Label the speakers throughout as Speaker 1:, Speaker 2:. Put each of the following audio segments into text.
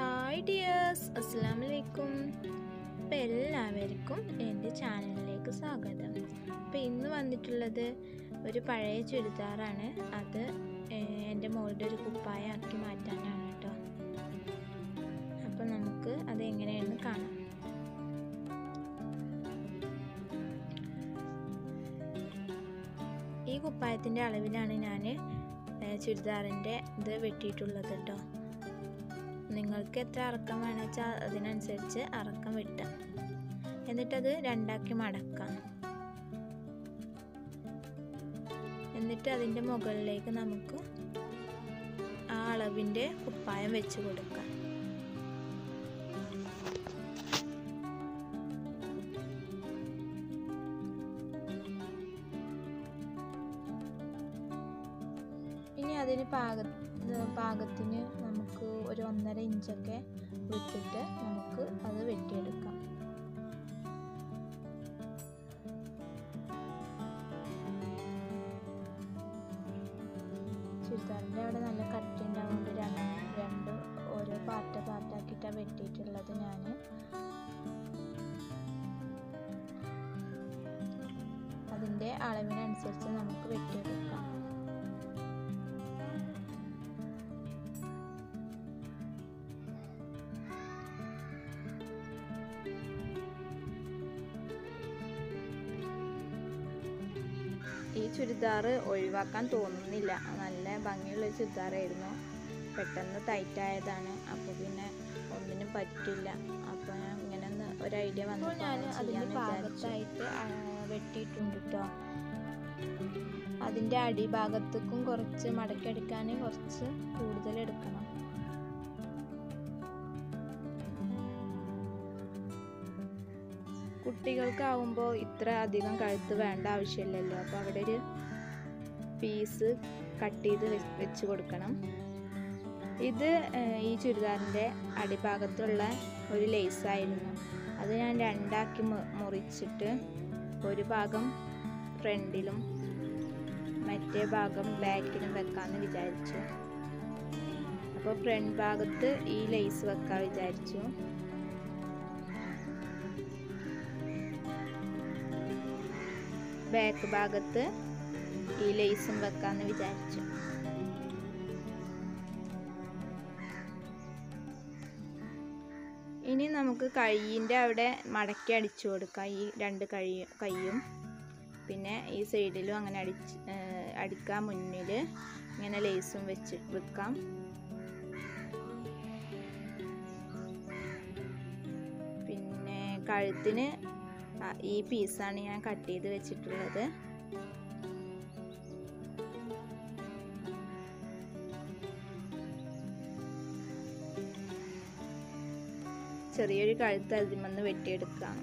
Speaker 1: hi dears അസ്സാം വലൈക്കും അപ്പം എല്ലാവർക്കും എൻ്റെ ചാനലിലേക്ക് സ്വാഗതം അപ്പം ഇന്ന് വന്നിട്ടുള്ളത് ഒരു പഴയ ചുരിദാറാണ് അത് ഏഹ്, എൻ്റെ മോളുടെ ഒരു കുപ്പായാക്കി മാറ്റാനാണ് കേട്ടോ അപ്പം നമുക്ക് അത് എങ്ങനെയാണെന്ന് കാണാം ഈ കുപ്പായത്തിൻ്റെ അളവിലാണ് ഞാൻ ചുരിദാറിൻ്റെ ഇത് വെട്ടിയിട്ടുള്ളത് കേട്ടോ നിങ്ങൾക്ക് എത്ര അറക്കം വേണമെന്ന് വെച്ചാൽ അതിനനുസരിച്ച് അറക്കം വെട്ടാം എന്നിട്ടത് രണ്ടാക്കി മടക്കാം എന്നിട്ട് അതിൻ്റെ മുകളിലേക്ക് നമുക്ക് ആ അളവിൻ്റെ കുപ്പായം വെച്ച് കൊടുക്കാം ഇനി അതിന് പാക പാകത്തിന് നമുക്ക് ഒരു ഒന്നര ഇഞ്ചൊക്കെ വിട്ടിട്ട് നമുക്ക് അത് വെട്ടിയെടുക്കാം ചുരിദാറിൻ്റെ അവിടെ നല്ല കട്ടി ഉണ്ടാവുകൊണ്ട് രണ്ട് രണ്ട് ഓരോ പാർട്ട് പാർട്ടാക്കിയിട്ടാണ് വെട്ടിയിട്ടുള്ളത് ഞാൻ അതിൻ്റെ അളവിനനുസരിച്ച് നമുക്ക് വെട്ടിയെടുക്കാം ഈ ചുരിദാർ ഒഴിവാക്കാൻ തോന്നുന്നില്ല നല്ല ഭംഗിയുള്ള ഒരു ചുരിദാറായിരുന്നു പെട്ടെന്ന് ടൈറ്റായതാണ് അപ്പോൾ പിന്നെ ഒന്നിനും പറ്റില്ല അപ്പോൾ ഞാൻ ഇങ്ങനെ ഒന്ന് ഒരു ഐഡിയ വന്നു ഞാൻ അതിൻ്റെ ഭാഗത്തായിട്ട് വെട്ടിയിട്ടുണ്ട് കേട്ടോ അതിൻ്റെ അടിഭാഗത്തേക്കും കുറച്ച് മടക്കിയെടുക്കാൻ കുറച്ച് കൂടുതൽ എടുക്കണം കുട്ടികൾക്കാവുമ്പോൾ ഇത്ര അധികം കഴുത്ത് വേണ്ട ആവശ്യമില്ലല്ലോ അപ്പോൾ അവിടെ ഒരു പീസ് കട്ട് ചെയ്ത് വെ- വെച്ച് കൊടുക്കണം ഇത് ഏഹ്, ഈ ചുരിദാറിൻ്റെ അടിഭാഗത്തുള്ള ഒരു ലേസായിരുന്നു അത് ഞാൻ രണ്ടാക്കി മു- മുറിച്ചിട്ട് ഒരു ഭാഗം ഫ്രണ്ടിലും മറ്റേ ഭാഗം ബാക്കിലും വെക്കാമെന്ന് വിചാരിച്ചു അപ്പോൾ ഫ്രണ്ട് ഭാഗത്ത് ഈ ലേസ് വെക്കാൻ വിചാരിച്ചു ബാക്ക് ഭാഗത്ത് ഈ ലേസും വെക്കാന്ന് വിചാരിച്ചു ഇനി നമുക്ക് കൈയിൻ്റെ അവിടെ മടക്കി അടിച്ചു കൊടുക്കാം ഈ രണ്ട് കൈ കൈയും പിന്നെ ഈ സൈഡിലും അങ്ങനെ അടിച്ച് ഏഹ് അടിക്കാൻ മുന്നിൽ ഇങ്ങനെ ലേസും വെച്ച് വെക്കാം പിന്നെ കഴുത്തിന് ആ, ഈ പീസാണ് ഞാൻ കട്ട് ചെയ്ത് വെച്ചിട്ടുള്ളത് ചെറിയൊരു കഴുത്ത് അതിമെന്ന് വെട്ടിയെടുക്കാം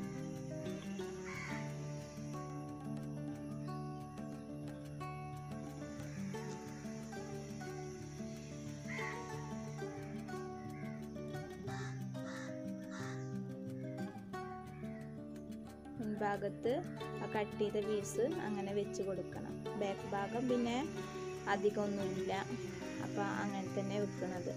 Speaker 1: മുൻഭാഗത്ത് ആ കട്ട് ചെയ്ത പീസ് അങ്ങനെ വെച്ച് കൊടുക്കണം ബാക്ക് ഭാഗം പിന്നെ അധികമൊന്നുമില്ല അപ്പം അങ്ങനെ തന്നെ വെക്കുന്നത്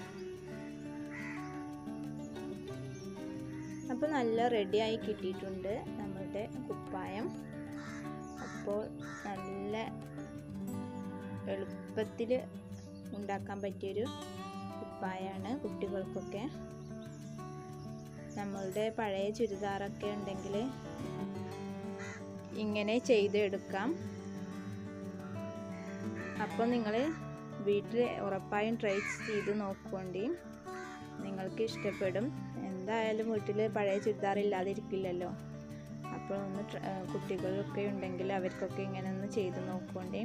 Speaker 1: അപ്പോൾ നല്ല റെഡിയായി കിട്ടിയിട്ടുണ്ട് നമ്മളുടെ കുപ്പായം അപ്പോൾ നല്ല എളുപ്പത്തിൽ ഉണ്ടാക്കാൻ പറ്റിയൊരു കുപ്പായാണ് കുട്ടികൾക്കൊക്കെ നമ്മളുടെ പഴയ ചുരിദാറൊക്കെ ഉണ്ടെങ്കിൽ ഇങ്ങനെ ചെയ്തെടുക്കാം അപ്പോൾ നിങ്ങൾ വീട്ടിൽ ഉറപ്പായും ട്രൈ ചെയ്ത് നോക്കുകൊണ്ടേ നിങ്ങൾക്ക് ഇഷ്ടപ്പെടും എന്തായാലും വീട്ടിൽ പഴയ ചുരിദാർ ഇല്ലാതിരിക്കില്ലല്ലോ അപ്പോൾ ഒന്ന് ട്ര- ഏർ കുട്ടികളൊക്കെ ഉണ്ടെങ്കിൽ അവർക്കൊക്കെ ഇങ്ങനെ ഒന്ന് ചെയ്ത് നോക്കുകൊണ്ടേ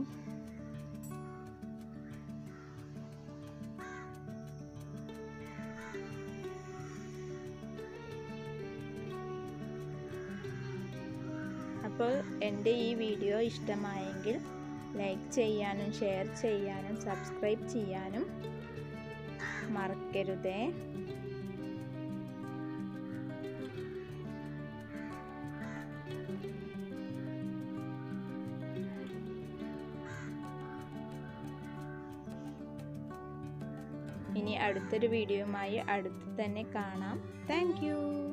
Speaker 1: അപ്പോൾ എൻ്റെ ഈ വീഡിയോ ഇഷ്ടമായെങ്കിൽ ലൈക്ക് ചെയ്യാനും ഷെയർ ചെയ്യാനും സബ്സ്ക്രൈബ് ചെയ്യാനും മറക്കരുതേ ഇനി അടുത്തൊരു വീഡിയോയുമായി അടുത്ത് തന്നെ കാണാം താങ്ക്